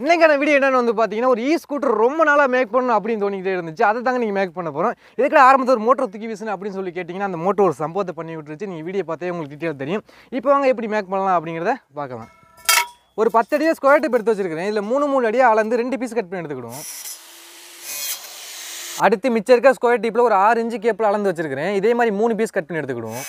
இன்னைக்கான வீடியோ என்னன்னு வந்து பார்த்தீங்கன்னா ஒரு இ ஸ்கூட்டர் ரொம்ப நாளாக மேக் பண்ணணும் அப்படின்னு தோணிக்கிட்டே இருந்துச்சு அதை தாங்க நீங்கள் மேக் பண்ண போகிறோம் இதுக்கு ஆரம்பத்தில் ஒரு மோட்டர் தூக்கி வீசணும் அப்படின்னு சொல்லி கேட்டிங்கன்னா அந்த மோட்டர் ஒரு சம்பவத்தை பண்ணி விட்டுருச்சு நீங்கள் வீடியோ பார்த்தே உங்களுக்கு டீட்டெயில் தெரியும் இப்போ வாங்க எப்படி மேக் பண்ணலாம் அப்படிங்கிறத பார்க்கலாம் ஒரு பத்து அடியாக ஸ்கொயர் டேப் எடுத்து வச்சிருக்கிறேன் இதில் மூணு மூணு அடியாக அளந்து ரெண்டு பீஸ் கட் பண்ணி எடுத்துக்கிடுவோம் அடுத்து மிச்சம் இருக்க ஸ்கொயர் டீப்பில் ஒரு ஆறு இன்ச்சு கேப்பில் அளந்து வச்சிருக்கிறேன் இதே மாதிரி மூணு பீஸ் கட் பண்ணி எடுத்துக்கிடுவோம்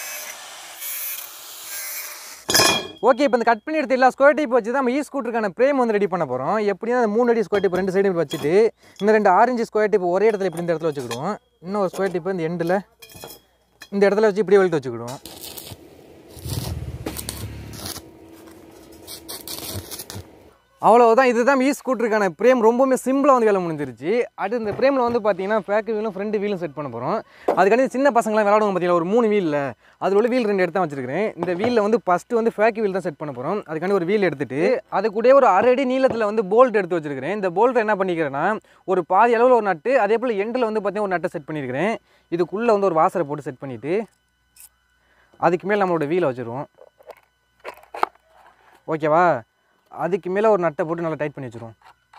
ஓகே இப்போ இந்த கட் பண்ணி எடுத்து எல்லா ஸ்கொயர் டீப் வச்சு தான் நம்ம இ ஸ்கூட்டருக்கான பிரேம் வந்து ரெடி பண்ண போகிறோம் எப்படியும் அந்த மூணு அடி ஸ்கொயர் டீப் ரெண்டு சைடு வச்சுட்டு இந்த ரெண்டு ஆரஞ்சு ஸ்கொயர் டீப் ஒரே இடத்துல இப்படி இந்த இடத்துல வச்சுக்கிடுவோம் இன்னும் ஒரு ஸ்கொயர் டீப் இந்த எண்டில் இந்த இடத்துல வச்சு இப்படி வெளுத்து வச்சுக்கிடுவோம் அவ்வளவுதான் இதுதான் இ ஸ்கூட்டருக்கான பிரேம் ரொம்பவுமே சிம்பிளாக வந்து வேலை முடிஞ்சிருச்சு அடுத்து இந்த பிரேமில் வந்து பார்த்தீங்கன்னா பேக் வீலும் ஃப்ரண்ட் வீலும் செட் பண்ண போகிறோம் அதுக்காண்டி சின்ன பசங்களாம் விளாடுவாங்க பார்த்தீங்களா ஒரு மூணு வீலில் அது உள்ள வீல் ரெண்டு எடுத்து தான் வச்சிருக்கிறேன் இந்த வீலில் வந்து ஃபஸ்ட்டு வந்து ஃபேக் வீல் தான் செட் பண்ண போகிறோம் அதுக்காண்டி ஒரு வீல் எடுத்துட்டு அது கூட ஒரு அரை அடி நீளத்தில் வந்து போல்ட் எடுத்து வச்சிருக்கிறேன் இந்த போல்ட் என்ன பண்ணிக்கிறேன்னா ஒரு பாதி அளவில் ஒரு நட்டு அதே போல் எண்டில் வந்து பார்த்தீங்கன்னா ஒரு நட்டை செட் பண்ணியிருக்கிறேன் இதுக்குள்ளே வந்து ஒரு வாசரை போட்டு செட் பண்ணிவிட்டு அதுக்கு மேலே நம்மளோட வீலை வச்சுருவோம் ஓகேவா அதுக்கு மேலே ஒரு நட்டை போட்டு நல்லா டைட் பண்ணி வச்சுருவோம்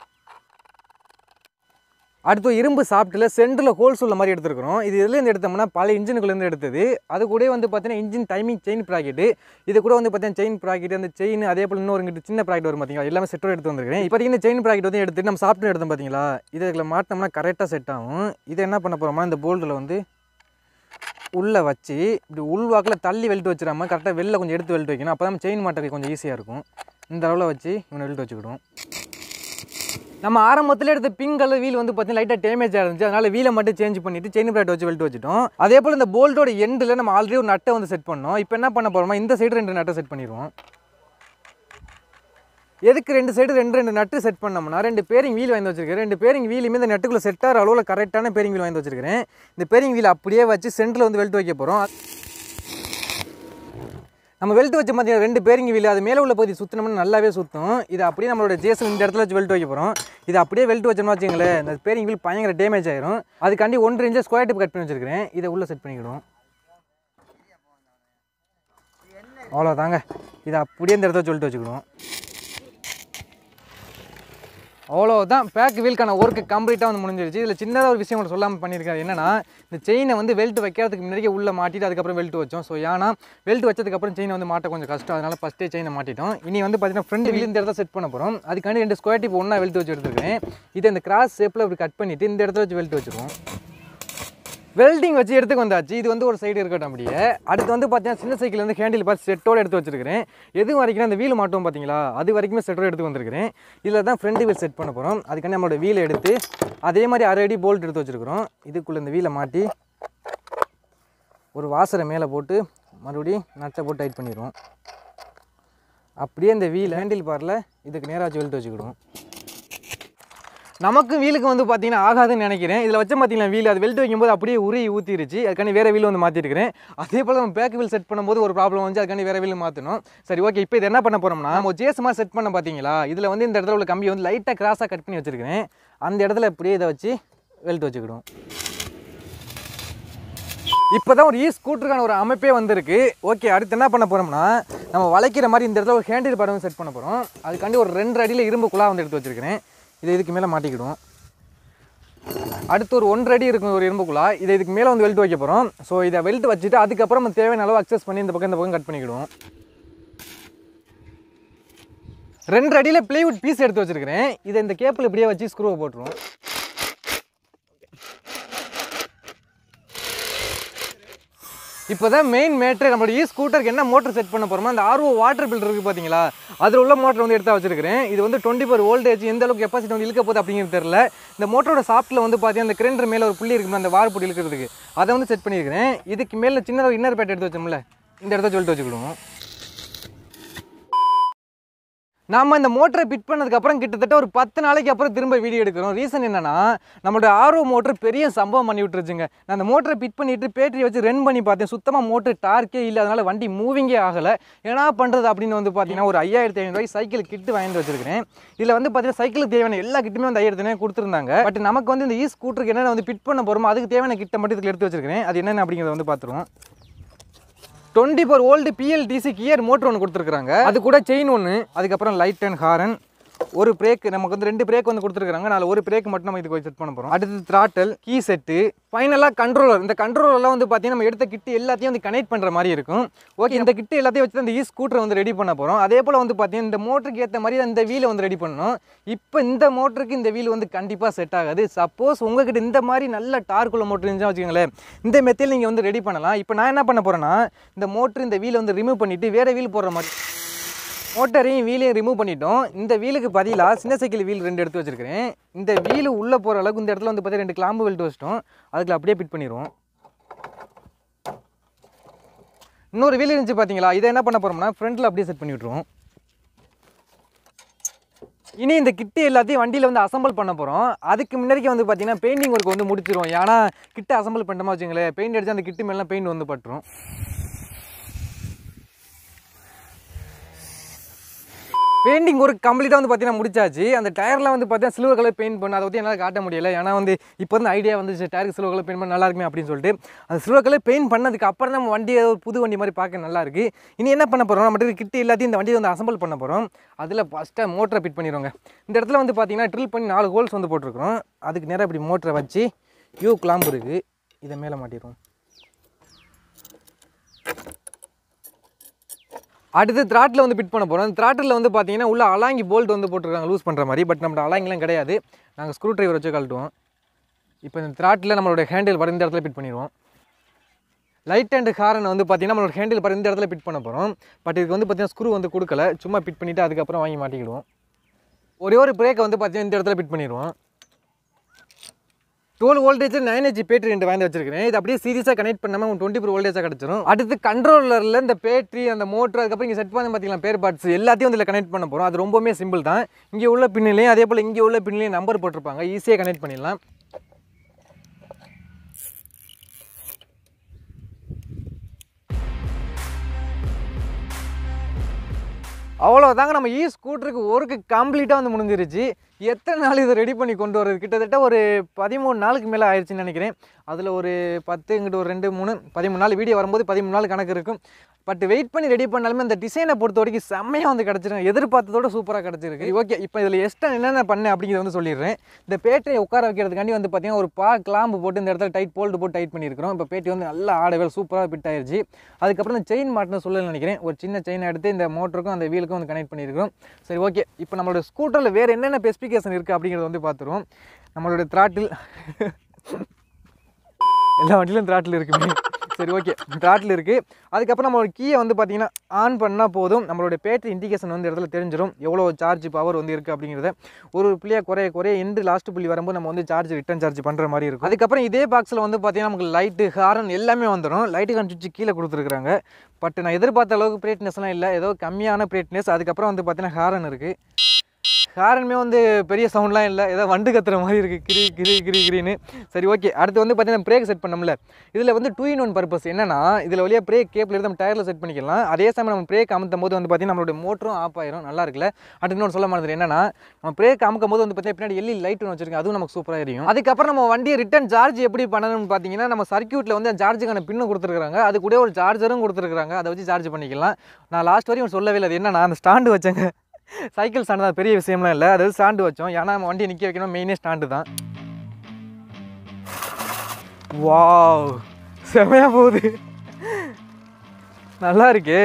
அடுத்து ஒரு இரும்பு சாப்பிட்டில் சென்டரில் ஹோல்ஸ் உள்ள மாதிரி எடுத்துருக்கிறோம் இது எதுலேருந்து எடுத்தோம்னா பல இன்ஜினுக்குள்ளேருந்து எடுத்தது அது கூட வந்து பார்த்தீங்கன்னா இன்ஜின் டைமிங் செயின் ப்ராக்கெட்டு இது கூட வந்து பார்த்தீங்கன்னா செயின் ப்ராக்கெட் அந்த செயின் அதே போல் இன்னொரு இங்கிட்டு சின்ன ப்ராக்கெட் வரும் பார்த்தீங்களா எல்லாமே செட்டோட எடுத்து வந்திருக்கேன் இப்போ இந்த செயின் ப்ராக்கெட் வந்து எடுத்துட்டு நம்ம சாப்பிட்டு எடுத்தோம் பார்த்தீங்களா இது இதில் மாட்டினோம்னா கரெக்டாக செட் ஆகும் இதை என்ன பண்ண போகிறோம்னா இந்த போல்ட்டில் வந்து உள்ளே வச்சு இப்படி உள்வாக்கில் தள்ளி வெல்ட் வச்சிடாம கரெக்டாக வெளில கொஞ்சம் எடுத்து வெல்ட் வைக்கணும் அப்போ தான் செயின் மாட்டக்கு கொஞ்சம் ஈஸியாக இருக்கும் இந்த அளவில் வச்சு இவனை வெல்ட் வச்சுக்கிடுவோம் நம்ம ஆரம்பத்தில் எடுத்த பிங்க் கலர் வீல் வந்து பார்த்தீங்கன்னா லைட்டாக டேமேஜ் இருந்துச்சு அதனால வீலை மட்டும் சேஞ்ச் பண்ணிட்டு செயின் பிளேட் வச்சு வெல்ட் வச்சுட்டோம் அதே போல் இந்த போல்ட்டோட எண்டில் நம்ம ஆல்ரெடி ஒரு நட்டை வந்து செட் பண்ணோம் இப்போ என்ன பண்ண போகிறோமா இந்த சைடு ரெண்டு நட்டை செட் பண்ணிடுவோம் எதுக்கு ரெண்டு சைடு ரெண்டு ரெண்டு நட்டு செட் பண்ணோம்னா ரெண்டு பேரிங் வீல் வாங்கி வச்சிருக்கேன் ரெண்டு பேரிங் வீலுமே இந்த நட்டுக்குள்ள செட் ஆகிற அளவில் கரெக்டான பேரிங் வீல் வாங்கி வச்சிருக்கிறேன் இந்த பேரிங் வீல் அப்படியே வச்சு சென்டரில் வந்து வெல்ட் வைக்க போகிறோம் நம்ம வெல்ட் வச்ச மாதிரி ரெண்டு பேரிங் வீல் அது மேலே உள்ள பகுதி சுற்றினோம்னா நல்லாவே சுற்றும் இது அப்படியே நம்மளோட ஜேசன் இந்த இடத்துல வச்சு வெல்ட் வைக்க போகிறோம் இது அப்படியே வெல்ட் வச்சோம்னா வச்சுங்களேன் இந்த பேரிங் வீல் பயங்கர டேமேஜ் ஆயிரும் அதுக்காண்டி ஒன்றரை இன்ச்சு ஸ்கொயர் டிப் கட் பண்ணி வச்சிருக்கிறேன் இதை உள்ளே செட் பண்ணிக்கிடுவோம் அவ்வளோதாங்க இதை அப்படியே இந்த இடத்துல வச்சு வெல்ட் வச்சுக்கிடுவோம் அவ்வளோதான் பேக் வீல்க்கான ஒர்க்கு கம்ப்ளீட்டாக வந்து முடிஞ்சிருச்சு இதில் சின்னதாக ஒரு விஷயம் ஒன்று சொல்லாமல் பண்ணியிருக்காரு என்னன்னா இந்த செயினை வந்து வெல்ட் வைக்கிறதுக்கு முன்னாடியே உள்ளே மாட்டிட்டு அதுக்கப்புறம் வெல்ட் வச்சோம் ஸோ ஏன்னா வெல்ட் வச்சதுக்கப்புறம் செயினை வந்து மாட்ட கொஞ்சம் கஷ்டம் அதனால ஃபஸ்ட்டே செயினை மாட்டிட்டோம் இனி வந்து பார்த்தீங்கன்னா ஃப்ரண்ட் வீல் இந்த இடத்துல செட் பண்ண போகிறோம் அதுக்காண்டி ரெண்டு ஸ்கொயர் டிப் ஒன்றா வெல்ட் வச்சு எடுத்துருக்கேன் இதை இந்த கிராஸ் ஷேப்பில் இப்படி கட் பண்ணிவிட்டு இந்த இடத்துல வச்சு வெல்ட் வச்சுருவோம் வெல்டிங் வச்சு எடுத்துக்கு வந்தாச்சு இது வந்து ஒரு சைடு இருக்கட்டும் அப்படியே அடுத்து வந்து பார்த்தீங்கன்னா சின்ன சைக்கிள் வந்து ஹேண்டில் பார்த்து செட்டோட எடுத்து வச்சிருக்கிறேன் எது வரைக்கும் அந்த வீல் மாட்டோம் பார்த்தீங்களா அது வரைக்குமே செட்டோட எடுத்து வந்திருக்கிறேன் இதில் தான் ஃப்ரண்ட் வீல் செட் பண்ண போகிறோம் அதுக்காண்டி நம்மளோட வீலை எடுத்து அதே மாதிரி அரை அடி போல்ட் எடுத்து வச்சிருக்கிறோம் இதுக்குள்ளே இந்த வீலை மாட்டி ஒரு வாசரை மேலே போட்டு மறுபடியும் நச்சை போட்டு டைட் பண்ணிடுவோம் அப்படியே இந்த வீல் ஹேண்டில் பாரில் இதுக்கு நேராக வச்சு வெல்ட் வச்சுக்கிடுவோம் நமக்கு வீலுக்கு வந்து பார்த்தீங்கன்னா ஆகாதுன்னு நினைக்கிறேன் இதில் வச்ச பார்த்தீங்கன்னா வீல் அது வெல்ட் வைக்கும்போது அப்படியே உரி ஊற்றிருச்சு அதுக்காண்டி வேறு வீல் வந்து மாற்றிருக்கிறேன் அதே போல் நம்ம பேக் வீல் செட் பண்ணும்போது ஒரு ப்ராப்ளம் வந்து அதுக்காண்டி வேறு வீல் மாற்றணும் சரி ஓகே இப்போ இது என்ன பண்ண போகிறோம்னா நம்ம ஜேஸ் மாதிரி செட் பண்ண பார்த்தீங்களா இதில் வந்து இந்த இடத்துல உள்ள கம்பியை வந்து லைட்டாக கிராஸாக கட் பண்ணி வச்சிருக்கிறேன் அந்த இடத்துல இப்படியே இதை வச்சு வெல்ட் வச்சுக்கிடுவோம் இப்போ தான் ஒரு இ ஸ்கூட்டருக்கான ஒரு அமைப்பே வந்திருக்கு ஓகே அடுத்து என்ன பண்ண போகிறோம்னா நம்ம வளைக்கிற மாதிரி இந்த இடத்துல ஒரு ஹேண்டில் பார் செட் பண்ண போகிறோம் அதுக்காண்டி ஒரு ரெண்டு அடியில் இரும்பு குழா வந்து எடுத்து வச்சிருக்கிறேன் இதை இதுக்கு மேலே மாட்டிக்கிடுவோம் அடுத்து ஒரு ஒன்றரை அடி இருக்கும் ஒரு இரும்பு குழா இதை இதுக்கு மேலே வந்து வெல்ட் வைக்க போகிறோம் ஸோ இதை வெல்ட் வச்சுட்டு அதுக்கப்புறம் நம்ம தேவையான அளவு அக்சஸ் பண்ணி இந்த பக்கம் இந்த பக்கம் கட் பண்ணிக்கிடுவோம் ரெண்டு அடியில் பிளைவுட் பீஸ் எடுத்து வச்சிருக்கிறேன் இதை இந்த கேப்பில் இப்படியே வச்சு ஸ்க்ரூவை போட்டுருவோம் இப்போ தான் மெயின் மேட்ரு நம்மளோட இ ஸ்கூட்டருக்கு என்ன மோட்டர் செட் பண்ண போகிறோமோ அந்த ஆர்ஓ வாட்டர் பில்டர் இருக்குது பார்த்தீங்களா அதில் உள்ள மோட்டர் வந்து எடுத்து வச்சிருக்கிறேன் இது வந்து டுவெண்ட்டி ஃபோர் வோல்டேஜ் எந்த அளவுக்கு கெப்பாசிட்டி வந்து இழுக்க போகுது அப்படிங்கிறது தெரியல இந்த மோட்டரோட சாஃப்ட்டில் வந்து பார்த்தீங்கன்னா அந்த கிரைண்டர் மேலே ஒரு புள்ளி இருக்குது அந்த வார் புள்ளி இழுக்கிறதுக்கு அதை வந்து செட் பண்ணியிருக்கிறேன் இதுக்கு மேலே சின்னதாக இன்னர் பேட் எடுத்து வச்சோம்ல இந்த இடத்த சொல்லிட்டு வச்சுக்கிடுவோம் நாம இந்த மோட்டரை பிட் பண்ணதுக்கப்புறம் கிட்டத்தட்ட ஒரு பத்து நாளைக்கு அப்புறம் திரும்ப வீடியோ எடுக்கிறோம் ரீசன் என்னன்னா நம்மளோட ஆர்ஓ மோட்டர் பெரிய சம்பவம் பண்ணி விட்டுருச்சுங்க நான் அந்த மோட்டரை பிட் பண்ணிட்டு பேட்டரி வச்சு ரன் பண்ணி பார்த்தேன் சுத்தமாக மோட்டர் டார்க்கே இல்லை அதனால வண்டி மூவிங்கே ஆகலை என்ன பண்ணுறது அப்படின்னு வந்து பார்த்தீங்கன்னா ஒரு ஐயாயிரத்தி ஐநூறுவாய் சைக்கிள் கிட்டு வாங்கிட்டு வச்சிருக்கிறேன் இதில் வந்து பார்த்தீங்கன்னா சைக்கிளுக்கு தேவையான எல்லா கிட்டுமே வந்து ஐயாயிரத்தி ஐநூறு கொடுத்துருந்தாங்க பட் நமக்கு வந்து இந்த இ ஸ்கூட்டருக்கு என்னென்ன வந்து பிட் பண்ண போகிறோமோ அதுக்கு தேவையான கிட்ட மட்டும் இதுக்கு எடுத்து வச்சிருக்கிறேன் அது என்னென்ன அப்படிங்கிறத வந்து பார்த்துருவோம் twenty four volt BLDC gear motor ஒன்று கொடுத்துருக்காங்க அது கூட செயின் ஒன்று அதுக்கப்புறம் லைட் அண்ட் ஹாரன் ஒரு பிரேக் நமக்கு வந்து ரெண்டு பிரேக் வந்து கொடுத்துருக்காங்க நாலு ஒரு பிரேக் மட்டும் நம்ம இதுக்கு செட் பண்ண போகிறோம் அடுத்து த்ராட்டல் கீ செட்டு ஃபைனலாக கண்ட்ரோலர் இந்த கண்ட்ரோலர்லாம் வந்து பார்த்தீங்கன்னா நம்ம எடுத்த கிட்டு எல்லாத்தையும் வந்து கனெக்ட் பண்ணுற மாதிரி இருக்கும் ஓகே இந்த கிட்டு எல்லாத்தையும் வச்சு இந்த ஈ ஸ்கூட்டரை வந்து ரெடி பண்ண போகிறோம் அதே போல் வந்து பார்த்தீங்கன்னா இந்த மோட்டருக்கு ஏற்ற மாதிரி இந்த வீலை வந்து ரெடி பண்ணணும் இப்போ இந்த மோட்டருக்கு இந்த வீல் வந்து கண்டிப்பாக செட் ஆகாது சப்போஸ் உங்ககிட்ட இந்த மாதிரி நல்ல டார்க்குள்ள மோட்டர் இருந்துச்சா வச்சுக்கோங்களேன் இந்த மெத்தில் நீங்கள் வந்து ரெடி பண்ணலாம் இப்போ நான் என்ன பண்ண போகிறேன்னா இந்த மோட்டர் இந்த வீலை வந்து ரிமூவ் பண்ணிவிட்டு வேறு வீல் போடுற மாதிரி மோட்டரையும் வீலையும் ரிமூவ் பண்ணிட்டோம் இந்த வீலுக்கு பதிலாக சின்ன சைக்கிள் வீல் ரெண்டு எடுத்து வச்சிருக்கிறேன் இந்த வீல் உள்ளே போகிற அளவுக்கு இந்த இடத்துல வந்து பார்த்தீங்கன்னா ரெண்டு கிளாம்பு வெல்ட் வச்சிட்டோம் அதுக்குள்ள அப்படியே ஃபிட் பண்ணிடுவோம் இன்னொரு வீல் இருந்துச்சு பார்த்தீங்களா இதை என்ன பண்ண போகிறோம்னா ஃப்ரண்ட்டில் அப்படியே செட் பண்ணி விட்ருவோம் இனி இந்த கிட்டு எல்லாத்தையும் வண்டியில் வந்து அசம்பிள் பண்ண போகிறோம் அதுக்கு முன்னாடிக்கு வந்து பார்த்தீங்கன்னா பெயிண்டிங் ஒர்க் வந்து முடிச்சிருவோம் ஏன்னா கிட்ட அசம்பிள் பண்ணிட்டோமா வச்சுங்களேன் பெயிண்ட் அடிச்சு அந்த கிட்டு மேலாம் பெயிண்ட் வந்து பட்டுரும் பெயிண்டிங் ஒர்க் கம்ப்ளீட்டாக வந்து பார்த்தீங்கன்னா முடிச்சாச்சு அந்த டயர்லாம் வந்து பார்த்தீங்கன்னா சில்வர் கலர் பெயிண்ட் பண்ண அதை பற்றி என்னால் காட்ட முடியல ஏன்னா வந்து இப்போ வந்து ஐடியா வந்துச்சு டயருக்கு சில்வர் கலர் பெயிண்ட் பண்ண நல்லா இருக்குமே அப்படின்னு சொல்லிட்டு அந்த சில்வர் கலர் பெயிண்ட் பண்ணதுக்கு அப்புறம் தான் நம்ம வண்டியை ஒரு புது வண்டி மாதிரி பார்க்க நல்லா இருக்கு இனி என்ன பண்ண போகிறோம் நம்ம கிட்ட எல்லாத்தையும் இந்த வண்டியை வந்து அசம்பிள் பண்ண போகிறோம் அதில் ஃபஸ்ட்டாக மோட்டரை ஃபிட் பண்ணிடுவோங்க இந்த இடத்துல வந்து பார்த்தீங்கன்னா ட்ரில் பண்ணி நாலு ஹோல்ஸ் வந்து போட்டிருக்கிறோம் அதுக்கு நேராக இப்படி மோட்டரை வச்சு யூ கிளாம்பு இருக்குது இதை மேலே மாட்டிடுவோம் அடுத்து த்ராட்டில் வந்து ஃபிட் பண்ண போகிறோம் த்ராட்டில் வந்து பார்த்தீங்கன்னா உள்ள அலாங்கி போல்ட் வந்து போட்டிருக்காங்க லூஸ் பண்ணுற மாதிரி பட் நம்ம அலாங்கிலாம் கிடையாது நாங்கள் ஸ்க்ரூ டிரைவர் வச்சு கழட்டுவோம் இப்போ இந்த த்ராட்டில் நம்மளோட ஹேண்டில் பாரு இந்த இடத்துல ஃபிட் பண்ணிடுவோம் லைட் அண்ட் ஹாரன் வந்து பார்த்தீங்கன்னா நம்மளோட ஹேண்டில் பாரு இந்த இடத்துல ஃபிட் பண்ண போகிறோம் பட் இதுக்கு வந்து பார்த்தீங்கன்னா ஸ்க்ரூ வந்து கொடுக்கல சும்மா ஃபிட் பண்ணிவிட்டு அதுக்கப்புறம் வாங்கி மாட்டிக்கிடுவோம் ஒரே ஒரு பிரேக்கை வந்து பார்த்தீங்கன்னா இந்த இடத்துல ஃபிட் பண்ணிடுவோம் twelve voltage nine H battery ரெண்டு வாங்கி வச்சிருக்கேன் இது அப்படியே சீரியஸாக கனெக்ட் பண்ணாமல் உங்களுக்கு டுவெண்ட்டி ஃபோர் வோல்டேஜாக கிடச்சிரும் அடுத்து கண்ட்ரோலரில் இந்த பேட்டரி அந்த மோட்டர் அதுக்கப்புறம் இங்கே செட் பண்ணி பார்த்தீங்கன்னா பேர் பார்ட்ஸ் எல்லாத்தையும் இதில் கனெக்ட் பண்ண போகிறோம் அது ரொம்பவுமே சிம்பிள் தான் இங்கே உள்ள பின்னிலையும் அதே போல் இங்கே உள்ள பின்னிலையும் நம்பர் போட்டிருப்பாங்க ஈஸியாக கனெக்ட் பண்ணிடலாம் அவ்வளோதாங்க நம்ம இ ஸ்கூட்டருக்கு ஒர்க்கு கம்ப்ளீட்டாக வந்து முடிஞ்சிருச்சு எத்தனை நாள் இதை ரெடி பண்ணி கொண்டு வரது கிட்டத்தட்ட ஒரு பதிமூணு நாளுக்கு மேலே ஆயிடுச்சுன்னு நினைக்கிறேன் அதில் ஒரு பத்து இங்கிட்ட ஒரு ரெண்டு மூணு பதிமூணு நாள் வீடியோ வரும்போது பதிமூணு நாள் கணக்கு இருக்கும் பட் வெயிட் பண்ணி ரெடி பண்ணாலுமே அந்த டிசைனை பொறுத்த வரைக்கும் செம்மையாக வந்து கிடச்சிருக்கு எதிர்பார்த்ததோட சூப்பராக கிடச்சிருக்கு ஓகே இப்போ இதில் எக்ஸ்ட்ரா என்னென்ன பண்ணேன் அப்படிங்கிறத வந்து சொல்லிடுறேன் இந்த பேட்டரியை உட்கார வைக்கிறதுக்காண்டி வந்து பார்த்தீங்கன்னா ஒரு பா கிளாம்பு போட்டு இந்த இடத்துல டைட் போல்டு போட்டு டைட் பண்ணியிருக்கிறோம் இப்போ பேட்டி வந்து நல்லா ஆடவே சூப்பராக ஃபிட் ஆயிருச்சு அதுக்கப்புறம் இந்த செயின் மாட்டின சொல்லல நினைக்கிறேன் ஒரு சின்ன செயின் எடுத்து இந்த மோட்டருக்கும் அந்த வீலுக்கும் வந்து கனெக்ட் பண்ணியிருக்கிறோம் சரி ஓகே இப்போ நம்மளோட ஸ்கூட்டரில் வேறு என்னென்ன ஸ்பெசிஃபிகேஷன் இருக்குது அப்படிங்கிறத வந்து பார்த்துருவோம் நம்மளோட த்ராட்டில் எல்லா வண்டியிலும் த்ராட்டில் இருக்குமே சரி ஓகே த்ராட்டில் இருக்குது அதுக்கப்புறம் நம்மளோட கீயை வந்து பார்த்தீங்கன்னா ஆன் பண்ணால் போதும் நம்மளோட பேட்டரி இண்டிகேஷன் வந்து இடத்துல தெரிஞ்சிடும் எவ்வளோ சார்ஜ் பவர் வந்து இருக்குது அப்படிங்கிறத ஒரு ஒரு புள்ளியாக குறைய குறைய எண்டு லாஸ்ட் புள்ளி வரும்போது நம்ம வந்து சார்ஜ் ரிட்டர்ன் சார்ஜ் பண்ணுற மாதிரி இருக்கும் அதுக்கப்புறம் இதே பாக்ஸில் வந்து பார்த்தீங்கன்னா நமக்கு லைட்டு ஹாரன் எல்லாமே வந்துடும் லைட்டு காமிச்சு கீழே கொடுத்துருக்குறாங்க பட் நான் எதிர்பார்த்த அளவுக்கு பிரைட்னஸ்லாம் இல்லை ஏதோ கம்மியான பிரைட்னஸ் அதுக்கப்புறம் வந்து பார்த்தீங்கன்னா ஹாரன் இருக்குது ஹாரனுமே வந்து பெரிய சவுண்ட்லாம் இல்லை ஏதோ வண்டு கத்துற மாதிரி இருக்குது கிரி கிரி கிரி கிரின்னு சரி ஓகே அடுத்து வந்து பார்த்தீங்கன்னா பிரேக் செட் பண்ணோம்ல இதில் வந்து டூ இன் ஒன் பர்பஸ் என்னன்னா இதில் வழியாக பிரேக் கேப்பில் எடுத்து நம்ம டயரில் செட் பண்ணிக்கலாம் அதே சமயம் நம்ம பிரேக் அமுத்தும் போது வந்து பார்த்தீங்கன்னா நம்மளுடைய மோட்டரும் ஆஃப் ஆயிரும் நல்லா இருக்குல்ல அடுத்து இன்னொன்று சொல்ல மாதிரி என்னன்னா நம்ம பிரேக் அமுக்கும் போது வந்து பார்த்தீங்கன்னா பின்னாடி எல்லி லைட் ஒன்று வச்சிருக்கோம் அதுவும் நமக்கு சூப்பராக எரியும் அதுக்கப்புறம் நம்ம வண்டியை ரிட்டர்ன் சார்ஜ் எப்படி பண்ணணும்னு பார்த்தீங்கன்னா நம்ம சர்க்யூட்டில் வந்து சார்ஜுக்கான பின்னும் கொடுத்துருக்காங்க அது கூட ஒரு சார்ஜரும் கொடுத்துருக்காங்க அதை வச்சு சார்ஜ் பண்ணிக்கலாம் நான் லாஸ்ட் வரையும் சொல்லவே இல்லை அது என்னன்னா அந்த ஸ்டாண்டு வச்சேங்க சைக்கிள் ஸ்டாண்டு தான் பெரிய விஷயம்லாம் இல்லை அதாவது ஸ்டாண்டு வச்சோம் ஏன்னா நம்ம வண்டியை நிற்க வைக்கணும் மெயினே ஸ்டாண்டு தான் வாவ் செமையா போகுது நல்லா இருக்கே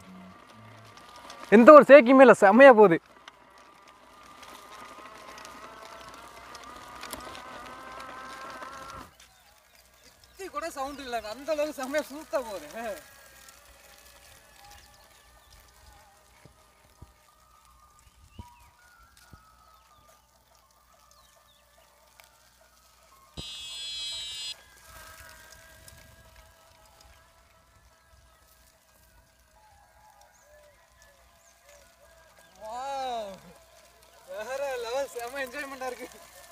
எந்த ஒரு சேக்கியுமே இல்லை செமையா போகுது கூட சவுண்ட் இல்லை அந்த அளவுக்கு செமையா சூத்தா போகுது வாவ் வேற லெவல் செம என்ஜாய்மெண்டா இருக்கு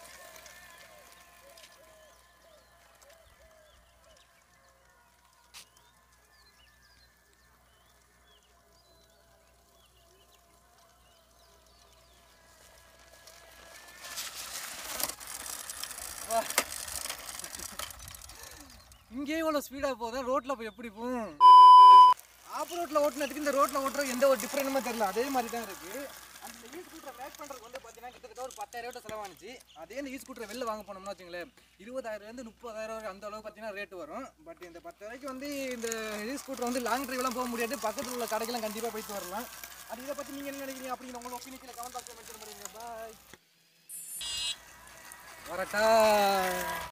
இங்கேயே இவ்வளோ ஸ்பீடாக போகுது ரோட்டில் போய் எப்படி போகும் ஆஃப் ரோட்டில் ஓட்டுனதுக்கு இந்த ரோட்டில் ஓட்டுற எந்த ஒரு டிஃப்ரெண்ட்டுமே தெரியல அதே மாதிரி தான் இருக்குது அந்த ஈ ஸ்கூட்டர் பேக் பண்ணுறதுக்கு வந்து பார்த்தீங்கன்னா கிட்டத்தட்ட ஒரு பத்தாயிரம் ரூபாய் செலவானுச்சு அதே இந்த ஈ ஸ்கூட்டர் வெளில வாங்க போனோம்னா வச்சுங்களேன் இருபதாயிரம்லேருந்து முப்பதாயிரம் வரை அந்த அளவுக்கு பார்த்தீங்கன்னா ரேட் வரும் பட் இந்த பத்தாயிரக்கு வந்து இந்த ஈ ஸ்கூட்டர் வந்து லாங் டிரைவ்லாம் போக முடியாது பக்கத்தில் உள்ள கடைக்கெல்லாம் கண்டிப்பாக போயிட்டு வரலாம் அது இதை பற்றி நீங்கள் என்ன நினைக்கிறீங்க அப்படிங்கிற உங்களோட ஒப்பீனியன் கமெண்ட் பாக்ஸில் மென்ஷன் பண்ணுங்க பாய் வரட்டா